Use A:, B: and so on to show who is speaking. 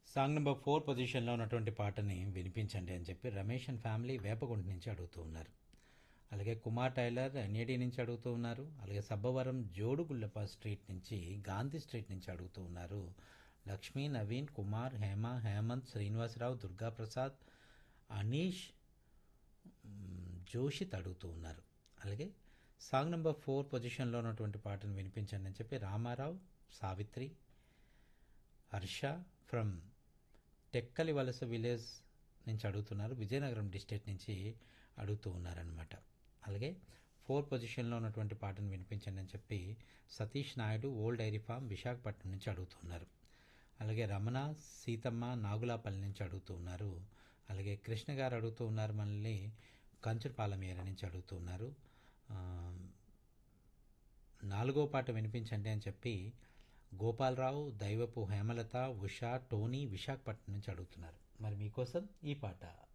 A: song number four పొజిషన్లో ఉన్నటువంటి పాటని వినిపించండి అని చెప్పి రమేష్ అండ్ ఫ్యామిలీ వేపగుంట నుంచి అడుగుతూ ఉన్నారు అలాగే కుమార్ టైలర్ ఎన్ఏడి నుంచి అడుగుతూ ఉన్నారు అలాగే సబ్బవరం జోడుగుల్లప స్ట్రీట్ నుంచి గాంధీ స్ట్రీట్ నుంచి అడుగుతూ ఉన్నారు లక్ష్మీ నవీన్ కుమార్ హేమ హేమంత్ శ్రీనివాసరావు దుర్గాప్రసాద్ అనీష్ మ్, జోషిత్ అడుగుతూ ఉన్నారు అలాగే సాంగ్ నెంబర్ ఫోర్ పొజిషన్లో ఉన్నటువంటి పాటను వినిపించండి అని చెప్పి రామారావు సావిత్రి హర్ష ఫ్రమ్ టెక్కలి వలస విలేజ్ నుంచి అడుగుతున్నారు విజయనగరం డిస్ట్రిక్ట్ నుంచి అడుగుతూ ఉన్నారనమాట అలాగే ఫోర్ పొజిషన్లో ఉన్నటువంటి పాటను వినిపించండి అని చెప్పి Satish Naidu old dairy farm Visakhapatnam నుంచి అడుగుతున్నారు అలాగే రమణ సీతమ్మ నాగులాపల్లి నుంచి అడుగుతూ ఉన్నారు అలాగే కృష్ణ గారు అడుగుతూ ఉన్నారు మనల్ని కంచుపాలెం ఏరియా నుంచి అడుగుతూ ఉన్నారు ఆ, నాలుగో పాట వినిపించండి అని చెప్పి గోపాలరావు దైవపు హేమలత ఉషా టోనీ విశాఖపట్నం నుంచి అడుగుతున్నారు మరి మీకోసం ఈ పాట